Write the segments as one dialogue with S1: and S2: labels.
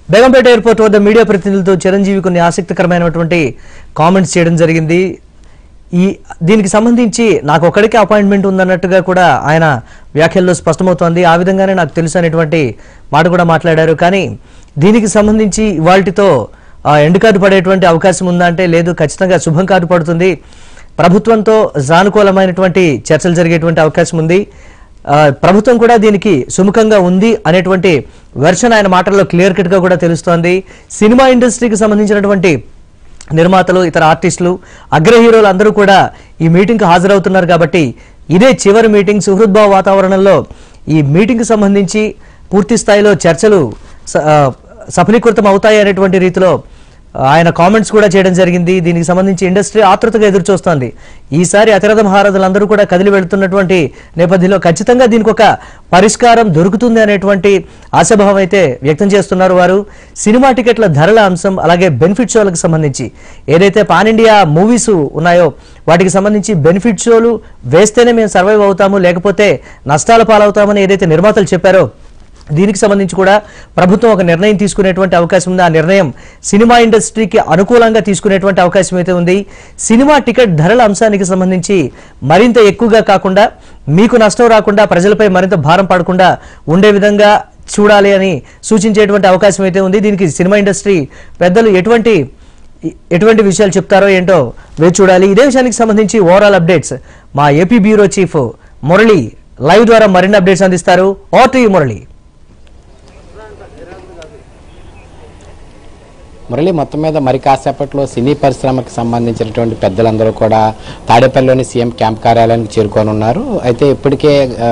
S1: Begumpet airport వద్ద media ప్రతినిధులతో చిరంజీవి కొన్ని ఆసక్తికరమైనటువంటి కామెంట్స్ చేయడం జరిగింది ఈ దీనికి సంబంధించి నాకు ఒక్కడికే అపాయింట్మెంట్ ఉందన్నట్టుగా కూడా ఆయన వ్యాఖ్యల్లో స్పష్టమవుతోంది ఆ విధంగానే నాకు తెలుసు అనేటువంటి మాట కూడా మాట్లాడారు కానీ దీనికి సంబంధించి ఇవాల్టితో ఎండ్ కార్డు పడేటువంటి అవకాశం ఉందా అంటే లేదు ఖచ్చితంగా శుభం కార్డు పడుతుంది ప్రభుత్వంతో సానుకూలమైనటువంటి చర్చలు జరిగేటువంటి అవకాశం ఉంది ఆ, ప్రభుత్వం కూడా దీనికి సుముఖంగా ఉంది అనేటువంటి వెర్షన్ ఆయన మాటల్లో క్లియర్ కట్ గా కూడా తెలుస్తోంది సినిమా ఇండస్ట్రీకి సంబంధించినటువంటి నిర్మాతలు ఇతర ఆర్టిస్టులు అగ్ర హీరోలు అందరూ కూడా ఈ మీటింగ్కి హాజరవుతున్నారు కాబట్టి ఇదే చివరి మీటింగ్ సుహృద్భావ వాతావరణంలో ఈ మీటింగ్కి సంబంధించి పూర్తి స్థాయిలో చర్చలు స- ఆ, సఫలీకృతం అవుతాయి అనేటువంటి రీతిలో ఆయన కామెంట్స్ కూడా చేయడం జరిగింది దీనికి సంబంధించి ఇండస్ట్రీ ఆతృతగా ఎదురు చూస్తోంది ఈసారి అతిరథ మహారథులందరూ కూడా కదిలి వెళుతున్నటువంటి నేపథ్యంలో ఖచ్చితంగా దీనికి ఒక పరిష్కారం దొరుకుతుంది అనేటువంటి ఆశాభావం అయితే వ్యక్తం చేస్తున్నారు వారు సినిమా టికెట్ల ధరల అంశం అలాగే బెనిఫిట్ షోలకు సంబంధించి ఏదైతే పాన్ ఇండియా మూవీస్ ఉన్నాయో వాటికి సంబంధించి బెనిఫిట్ షోలు వేస్తేనే మేము సర్వైవ్ అవుతాము లేకపోతే నష్టాల పాలవుతామని ఏదైతే నిర్మాతలు చెప్పారో దీనికి సంబంధించి కూడా ప్రభుత్వం ఒక నిర్ణయం తీసుకునేటువంటి అవకాశం ఉంది ఆ నిర్ణయం సినిమా ఇండస్ట్రీకి అనుకూలంగా తీసుకునేటువంటి అవకాశం అయితే ఉంది సినిమా టికెట్ ధరల అంశానికి సంబంధించి మరింత ఎక్కువగా కాకుండా మీకు నష్టం రాకుండా ప్రజలపై మరింత భారం పడకుండా ఉండే విధంగా చూడాలి అని సూచించేటువంటి అవకాశం అయితే ఉంది దీనికి సినిమా ఇండస్ట్రీ పెద్దలు ఎటువంటి ఎటువంటి విషయాలు చెప్తారో ఏంటో వేచి చూడాలి ఇదే విషయానికి సంబంధించి ఓవరాల్ అప్డేట్స్ మా AP bureau chief Murali live ద్వారా మరిన్ని అప్డేట్స్ అందిస్తారు ఓ టీ మురళి
S2: మురళి మొత్తం మీద మరి కాసేపట్లో సినీ పరిశ్రమకు సంబంధించినటువంటి పెద్దలందరూ కూడా తాడేపల్లిలోని సీఎం క్యాంప్ కార్యాలయానికి చేరుకొని ఉన్నారు అయితే ఇప్పటికే ఆ,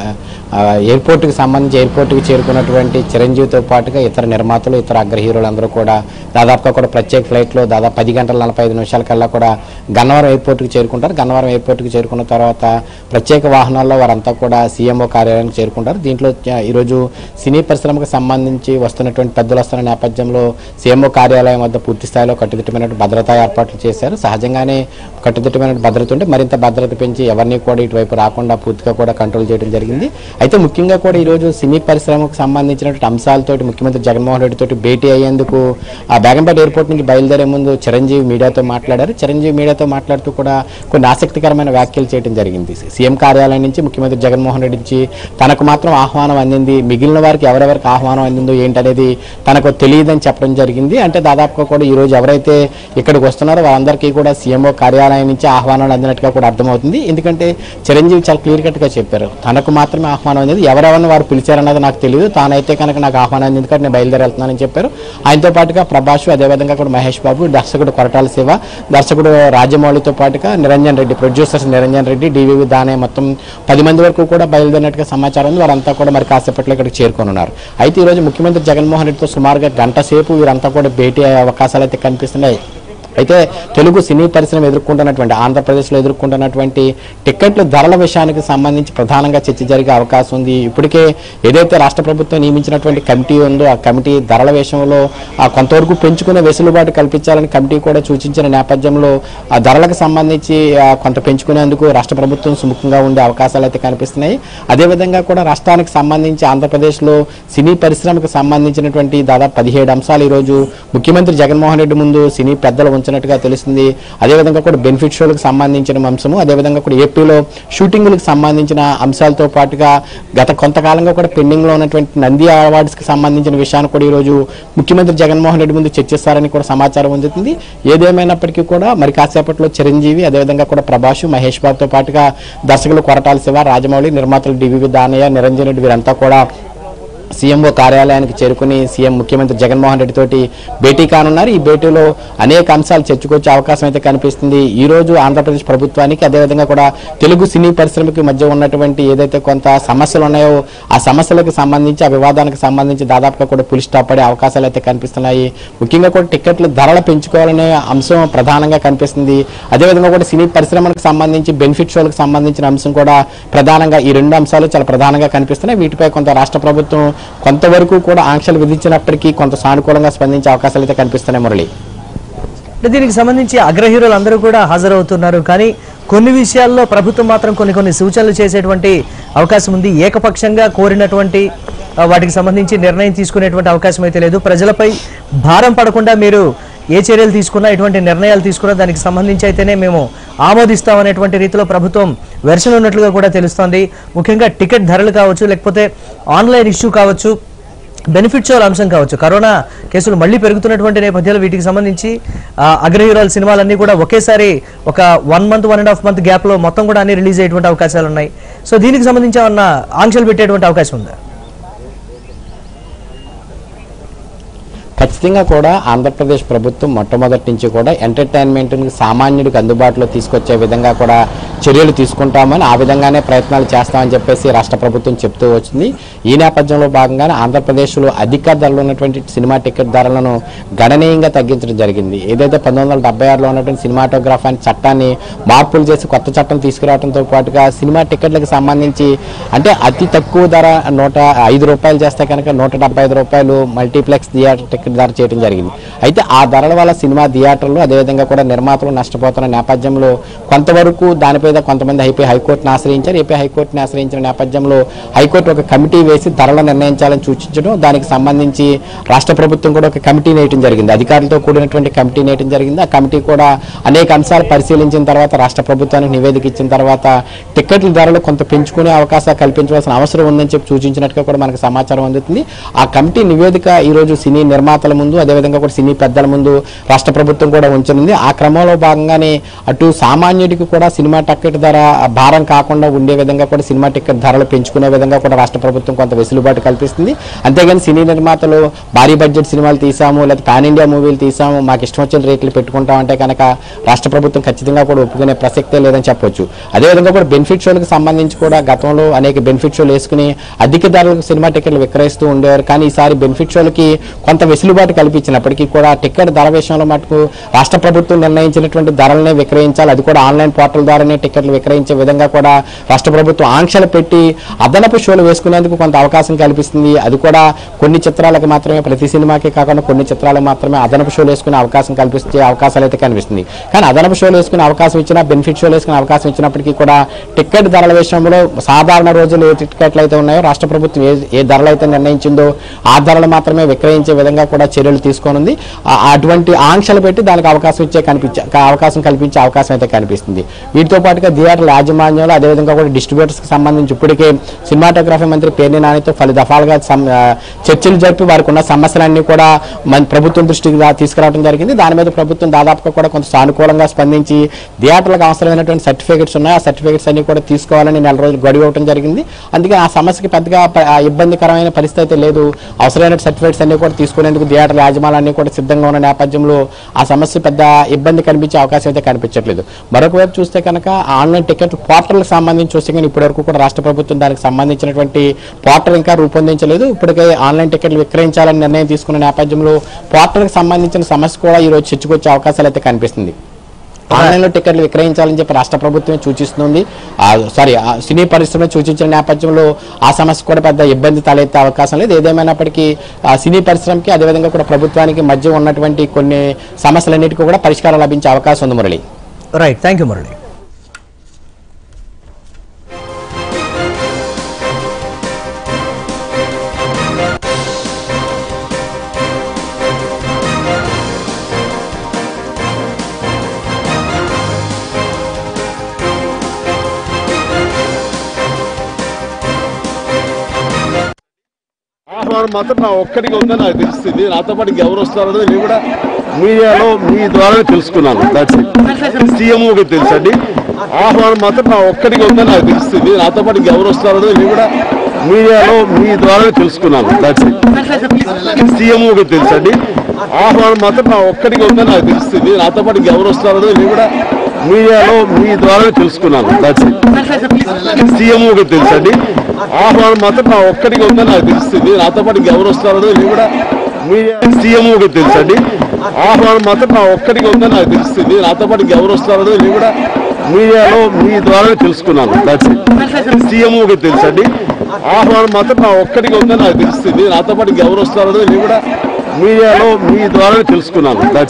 S2: ఆ, ఎయిర్పోర్ట్కి సంబంధించి ఎయిర్పోర్ట్కి చేరుకున్నటువంటి చిరంజీవితో పాటుగా ఇతర నిర్మాతలు ఇతర అగ్ర హీరోలందరూ కూడా దాదాపుగా కూడా ప్రత్యేక ఫ్లైట్లో దాదాపు పది గంటల నలభై ఐదు నిమిషాల కల్లా కూడా గన్నవరం ఎయిర్పోర్ట్కి చేరుకుంటారు గన్నవరం ఎయిర్పోర్ట్కి చేరుకున్న తర్వాత ప్రత్యేక వాహనాల్లో వారంతా కూడా సీఎంఓ కార్యాలయానికి చేరుకుంటారు దీంట్లో ఆ, ఈరోజు సినీ పరిశ్రమకు సంబంధించి వస్తున్నటువంటి పెద్దలు వస్తున్న నేపథ్యంలో సీఎంఓ కార్యాలయం వద్ద పూర్తి స్థాయిలో కట్టుదిట్టమైన భద్రతా ఏర్పాట్లు చేశారు సహజంగానే కట్టుదిట్టమైన భద్రత ఉంటే మరింత భద్రత పెంచి ఎవరిని కూడా ఇటువైపు రాకుండా పూర్తిగా కూడా కంట్రోల్ చేయడం జరిగింది అయితే ముఖ్యంగా కూడా ఈరోజు సినీ పరిశ్రమకు సంబంధించినటువంటి అంశాలతోటి ముఖ్యమంత్రి జగన్మోహన్ రెడ్డి తోటి భేటీ అయ్యేందుకు ఆ బేగంపేట ఎయిర్పోర్ట్ నుంచి బయలుదేరే ముందు చిరంజీవి మీడియాతో మాట్లాడారు చిరంజీవి మీడియాతో మాట్లాడుతూ కూడా కొన్ని ఆసక్తికరమైన వ్యాఖ్యలు చేయడం జరిగింది సీఎం కార్యాలయం నుంచి ముఖ్యమంత్రి జగన్మోహన్ రెడ్డి నుంచి తనకు మాత్రం ఆహ్వానం అందింది మిగిలిన వారికి ఎవరెవరికి ఆహ్వానం అందిందో ఏంటనేది తనకు తెలియదని చెప్పడం జరిగింది అంటే దాదాపుగా కూడా ఈ రోజు ఎవరైతే ఇక్కడికి వస్తున్నారో వారందరికీ కూడా సీఎంఓ కార్యాలయం నుంచి ఆహ్వానాలు అందినట్టుగా కూడా అర్థమవుతుంది ఎందుకంటే చిరంజీవి చాలా క్లియర్ కట్ గా చెప్పారు తనకు మాత్రమే ఆహ్వానం అందింది ఎవరెవరిని వారు పిలిచారన్నది నాకు తెలియదు తానైతే కనుక నాకు ఆహ్వానం అందింది కాబట్టి నేను బయలుదేరి వెళ్తున్నానని చెప్పారు ఆయనతో పాటుగా ప్రభాస్ అదేవిధంగా కూడా మహేష్ బాబు దర్శకుడు కొరటాల శివ దర్శకుడు రాజమౌళితో పాటుగా నిరంజన్ రెడ్డి ప్రొడ్యూసర్స్ నిరంజన్ రెడ్డి డివివి దానే మొత్తం పది మంది వరకు కూడా బయలుదేరినట్టుగా సమాచారం ఉంది వారంతా కూడా మరి కాసేపట్లో ఇక్కడికి చేరుకొని ఉన్నారు అయితే ఈ రోజు ముఖ్యమంత్రి జగన్మోహన్ రెడ్డితో సుమారుగా గంట సేపు వీరంతా కూడా భేటీ అయ్యే అవకాశాలు అయితే కనిపిస్తున్నాయి అయితే తెలుగు సినీ పరిశ్రమ ఎదుర్కొంటున్నటువంటి ఆంధ్రప్రదేశ్లో ఎదుర్కొంటున్నటువంటి టిక్కెట్ల ధరల విషయానికి సంబంధించి ప్రధానంగా చర్చ జరిగే అవకాశం ఉంది ఇప్పటికే ఏదైతే రాష్ట్ర ప్రభుత్వం నియమించినటువంటి కమిటీ ఉందో ఆ కమిటీ ధరల విషయంలో ఆ కొంతవరకు పెంచుకునే వెసులుబాటు కల్పించాలని కమిటీ కూడా సూచించిన నేపథ్యంలో ఆ ధరలకు సంబంధించి ఆ, కొంత పెంచుకునేందుకు రాష్ట్ర ప్రభుత్వం సుముఖంగా ఉండే అవకాశాలు అయితే కనిపిస్తున్నాయి అదేవిధంగా కూడా రాష్ట్రానికి సంబంధించి ఆంధ్రప్రదేశ్లో సినీ పరిశ్రమకు సంబంధించినటువంటి దాదాపు పదిహేడు అంశాలు ఈరోజు ముఖ్యమంత్రి జగన్మోహన్ రెడ్డి ముందు సినీ పెద్దలు ఉంచినట్టుగా తెలుస్తుంది అదేవిధంగా కూడా బెనిఫిట్ షోలకు సంబంధించిన అంశము అదేవిధంగా కూడా ఏపీలో షూటింగులకు సంబంధించిన అంశాలతో పాటుగా గత కొంతకాలంగా కూడా పెండింగ్ లో ఉన్నటువంటి నంది అవార్డ్స్ కి సంబంధించిన విషయాన్ని కూడా ఈరోజు ముఖ్యమంత్రి జగన్మోహన్ రెడ్డి ముందు చర్చిస్తారని కూడా సమాచారం అందుతుంది ఏదేమైనప్పటికీ కూడా మరి కాసేపట్లో చిరంజీవి అదేవిధంగా కూడా ప్రభాస్ మహేష్ బాబుతో పాటుగా దర్శకులు కొరటాల శివ రాజమౌళి నిర్మాతలు డివివి దానయ్య నిరంజన్ రెడ్డి వీరంతా కూడా సీఎంఓ కార్యాలయానికి చేరుకుని సీఎం ముఖ్యమంత్రి జగన్మోహన్ రెడ్డి తోటి భేటీ కానున్నారు ఈ భేటీలో అనేక అంశాలు చర్చకొచ్చే అవకాశం అయితే కనిపిస్తుంది ఈ రోజు ఆంధ్రప్రదేశ్ ప్రభుత్వానికి అదేవిధంగా కూడా తెలుగు సినీ పరిశ్రమకి మధ్య ఉన్నటువంటి ఏదైతే కొంత సమస్యలు ఉన్నాయో ఆ సమస్యలకు సంబంధించి ఆ వివాదానికి సంబంధించి దాదాపుగా కూడా పులి స్టాప్ పడే అవకాశాలు అయితే కనిపిస్తున్నాయి ముఖ్యంగా కూడా టికెట్లు ధరలు పెంచుకోవాలనే అంశం ప్రధానంగా కనిపిస్తుంది అదేవిధంగా కూడా సినీ పరిశ్రమలకు సంబంధించి బెనిఫిట్ షోలకు సంబంధించిన అంశం కూడా ప్రధానంగా ఈ రెండు అంశాలు చాలా ప్రధానంగా కనిపిస్తున్నాయి వీటిపై కొంత రాష్ట్ర ప్రభుత్వం కొంతవరకు కూడా ఆంక్షలు విధించినప్పటికీ కొంత సానుకూలంగా స్పందించే అవకాశాలు అయితే కనిపిస్తున్నాయి మురళి
S1: అంటే దీనికి సంబంధించి అగ్ర హీరోలు అందరూ కూడా హాజరవుతున్నారు కానీ కొన్ని విషయాల్లో ప్రభుత్వం మాత్రం కొన్ని కొన్ని సూచనలు చేసేటువంటి అవకాశం ఉంది ఏకపక్షంగా కోరినటువంటి ఆ, వాటికి సంబంధించి నిర్ణయం తీసుకునేటువంటి అవకాశం అయితే లేదు ప్రజలపై భారం పడకుండా మీరు ఏ చర్యలు తీసుకున్నా ఎటువంటి నిర్ణయాలు తీసుకున్నా దానికి సంబంధించి అయితేనే మేము ఆమోదిస్తామనేటువంటి రీతిలో ప్రభుత్వం వెర్షన్ ఉన్నట్లుగా కూడా తెలుస్తోంది ముఖ్యంగా టికెట్ ధరలు కావచ్చు లేకపోతే ఆన్లైన్ ఇష్యూ కావచ్చు బెనిఫిట్ షోల అంశం కావచ్చు కరోనా కేసులు మళ్ళీ పెరుగుతున్నటువంటి నేపథ్యంలో వీటికి సంబంధించి ఆ, అగ్రహీరోల సినిమాలన్నీ కూడా ఒకేసారి ఒక one month one and half month గ్యాప్లో మొత్తం కూడా అన్ని రిలీజ్ అయ్యేటువంటి అవకాశాలు ఉన్నాయి సో దీనికి సంబంధించి ఏమన్నా ఆంక్షలు పెట్టేటువంటి అవకాశం ఉందా
S2: ఖచ్చితంగా కూడా ఆంధ్రప్రదేశ్ ప్రభుత్వం మొట్టమొదటి నుంచి కూడా ఎంటర్టైన్మెంట్ని సామాన్యుడికి అందుబాటులో తీసుకొచ్చే విధంగా కూడా చర్యలు తీసుకుంటామని ఆ విధంగానే ప్రయత్నాలు చేస్తామని చెప్పేసి రాష్ట్ర ప్రభుత్వం చెప్తూ వచ్చింది ఈ నేపథ్యంలో భాగంగానే ఆంధ్రప్రదేశ్లో అధిక ధరలు ఉన్నటువంటి సినిమా టికెట్ ధరలను గణనీయంగా తగ్గించడం జరిగింది ఏదైతే పంతొమ్మిది వందల డెబ్బై ఆరులో ఉన్నటువంటి సినిమాటోగ్రాఫ్ అనే చట్టాన్ని మార్పులు చేసి కొత్త చట్టం తీసుకురావడంతో పాటుగా సినిమా టికెట్లకు సంబంధించి అంటే అతి తక్కువ ధర నూట ఐదు రూపాయలు చేస్తే కనుక నూట డెబ్బై ఐదు రూపాయలు మల్టీప్లెక్స్ థియేటర్ టికెట్ ధర చేయడం జరిగింది అయితే ఆ ధరల వల్ల సినిమా థియేటర్లు అదేవిధంగా కూడా నిర్మాతలు నష్టపోతున్న నేపథ్యంలో కొంతవరకు దానిపై కొంతమంది హైపీ హైకోర్టును ఆశ్రయించారు ఏపీ హైకోర్టుని ఆశ్రయించిన నేపథ్యంలో హైకోర్టు ఒక కమిటీ వేసి ధరలు నిర్ణయించాలని సూచించడం దానికి సంబంధించి రాష్ట్ర ప్రభుత్వం కూడా ఒక కమిటీ వేయడం జరిగింది అధికారులతో కూడినటువంటి కమిటీ వేయడం జరిగింది ఆ కమిటీ కూడా అనేక అంశాలు పరిశీలించిన తర్వాత రాష్ట్ర ప్రభుత్వానికి నివేదిక ఇచ్చిన తర్వాత టికెట్ల ధరలు కొంత పెంచుకునే అవకాశాలు కల్పించవలసిన అవసరం ఉందని చెప్పి సూచించినట్టుగా కూడా మనకు సమాచారం అందుతుంది ఆ కమిటీ నివేదిక ఈ రోజు సినీ నిర్మాతల ముందు అదేవిధంగా కూడా సినీ పెద్దల ముందు రాష్ట్ర ప్రభుత్వం కూడా ఉంచనుంది ఆ క్రమంలో భాగంగానే అటు సామాన్యుడికి కూడా సినిమా టికెట్ ధర భారం కాకుండా ఉండే విధంగా కూడా సినిమా టికెట్ ధరలు పెంచుకునే విధంగా కూడా రాష్ట్ర ప్రభుత్వం కొంత వెసులుబాటు కల్పిస్తుంది అంతేగాని సినీ నిర్మాతలు భారీ బడ్జెట్ సినిమాలు తీసాము లేదా పాన్ ఇండియా మూవీలు తీసాము మాకు ఇష్టం వచ్చిన రేట్లు పెట్టుకుంటాం అంటే కనుక రాష్ట్ర ప్రభుత్వం ఖచ్చితంగా కూడా ఒప్పుకునే ప్రసక్తే లేదని చెప్పొచ్చు అదేవిధంగా కూడా బెనిఫిట్ షోలకు సంబంధించి కూడా గతంలో అనేక బెనిఫిట్ షోలు వేసుకుని అధిక ధరలకు సినిమా టికెట్లు విక్రయిస్తూ ఉండేవారు కానీ ఈసారి బెనిఫిట్ షోలకి కొంత వెసులుబాటు కల్పించినప్పటికీ కూడా టికెట్ ధర విషయంలో మటుకు రాష్ట్ర ప్రభుత్వం నిర్ణయించినటువంటి ధరలనే విక్రయించాలి అది కూడా ఆన్లైన్ పోర్టల్ ద్వారానే టికెట్లు విక్రయించే విధంగా కూడా రాష్ట్ర ప్రభుత్వం ఆంక్షలు పెట్టి అదనపు షోలు వేసుకునేందుకు కొంత అవకాశం కల్పిస్తుంది అది కూడా కొన్ని చిత్రాలకు మాత్రమే ప్రతి సినిమాకి కాకుండా కొన్ని చిత్రాలకు మాత్రమే అదనపు షోలు వేసుకునే అవకాశం కల్పించే అవకాశాలు అయితే కనిపిస్తుంది కానీ అదనపు షోలు వేసుకునే అవకాశం ఇచ్చినా బెనిఫిట్ షోలు వేసుకునే అవకాశం ఇచ్చినప్పటికీ కూడా టికెట్ ధరల విషయంలో సాధారణ రోజులు ఏ టికెట్లు అయితే ఉన్నాయో రాష్ట్ర ప్రభుత్వం ఏ ఏ ధరలు అయితే నిర్ణయించిందో ఆ ధరలు మాత్రమే విక్రయించే విధంగా కూడా చర్యలు తీసుకొనుంది ఆ- అటువంటి ఆంక్షలు పెట్టి దానికి అవకాశం ఇచ్చే కనిపించే అవకాశం కల్పించే అవకాశం అయితే కనిపిస్తుంది వీటితో పాటుగా థియేటర్ల యాజమాన్యాలు అదేవిధంగా కూడా డిస్ట్రిబ్యూటర్స్ కి సంబంధించి ఇప్పటికే సినిమాటోగ్రఫీ మంత్రి పేర్ని నానితో పలు దఫాలుగా సం- ఆ, చర్చలు జరిపి వారికి ఉన్న సమస్యలన్నీ కూడా మన ప్రభుత్వం దృష్టికి రా- తీసుకురావడం జరిగింది దాని మీద ప్రభుత్వం దాదాపుగా కూడా కొంత సానుకూలంగా స్పందించి థియేటర్లకు అవసరమైనటువంటి సర్టిఫికెట్స్ ఉన్నాయి ఆ సర్టిఫికెట్స్ అన్ని కూడా తీసుకోవాలని నెల రోజులు గడువు ఇవ్వడం జరిగింది అందుకే ఆ సమస్యకి పెద్దగా ప- ఆ ఇబ్బందికరమైన పరిస్థితి అయితే లేదు అవసరమైన సర్టిఫికెట్స్ అన్ని కూడా తీసుకునేందుకు థియేటర్ యాజమాన్యాన్ని కూడా సిద్ధంగా ఉన్న నేపథ్యంలో ఆ సమస్య పెద్ద ఇబ్బంది కనిపించే అవకాశం అయితే కనిపించట్లేదు మరొక వైపు చూస్తే కనుక ఆన్లైన్ టికెట్ పోర్టల్కి సంబంధించి చూస్తే కానీ ఇప్పటివరకు కూడా రాష్ట్ర ప్రభుత్వం దానికి సంబంధించినటువంటి పోర్టల్ ఇంకా రూపొందించలేదు ఇప్పటికే ఆన్లైన్ టికెట్లు విక్రయించాలని నిర్ణయం తీసుకున్న నేపథ్యంలో పోర్టల్కి సంబంధించిన సమస్య కూడా ఈ రోజు చర్చకొచ్చే అవకాశాలు అయితే కనిపిస్తుంది ఆన్లైన్ లో టికెట్లు విక్రయించాలని చెప్పి రాష్ట్ర ప్రభుత్వమే సూచిస్తుంది ఆ, సారీ ఆ సినీ పరిశ్రమ సూచించిన నేపథ్యంలో ఆ సమస్య కూడా పెద్ద ఇబ్బంది తలెత్తే అవకాశం లేదు ఏదేమైనప్పటికీ ఆ సినీ పరిశ్రమకి అదేవిధంగా కూడా ప్రభుత్వానికి మధ్య ఉన్నటువంటి కొన్ని సమస్యలన్నిటికీ కూడా పరిష్కారం లభించే అవకాశం ఉంది Murali
S1: right thank you Murali
S3: ఆహ్వానం మాత్రం నా ఒక్కడికి ఉందని నాకు తెలుస్తుంది నాతో పాటు ఎవరు వస్తారో నేను కూడా మీడియాలో మీ ద్వారా తెలుసుకున్నాను దట్స్ సీఎంఓకి తెలుసండి ఆహ్వానం మాత్రం నా ఒక్కడికి ఉందని నాకు తెలుస్తుంది నాతో పాటు ఎవరు వస్తారో నేను కూడా మీడియాలో మీ ద్వారా తెలుసుకున్నాను దట్స్ సీఎంఓకి తెలుసండి ఆహ్వానం మాత్రం నా ఒక్కడికి ఉందని నాకు తెలుస్తుంది నాతో పాటు ఎవరు వస్తారో నేను కూడా మీడియాలో మీ ద్వారా తెలుసుకున్నాను దట్స్ సీఎంఓకి తెలుసండి ఆహ్వానం మాత్రం నా ఒక్కడికి ఉందని నాకు తెలుస్తుంది నాతో పాటు ఎవరు వస్తారో నేను కూడా మీడియా సీఎంఓకి తెలుసండి ఆహ్వానం మాత్రం నా ఒక్కడికి ఉందని నాకు తెలుస్తుంది నాతో పాటు ఎవరు వస్తారో నేను కూడా మీడియాలో మీ ద్వారా తెలుసుకున్నాను దట్స్ సీఎంఓకి తెలుసండి ఆహ్వానం మాత్రం నా ఒక్కడికి ఉందని నాకు తెలుస్తుంది నాతో పాటు ఎవరు వస్తారో నేను కూడా మీడియాలో మీ ద్వారా తెలుసుకున్నాను దట్స్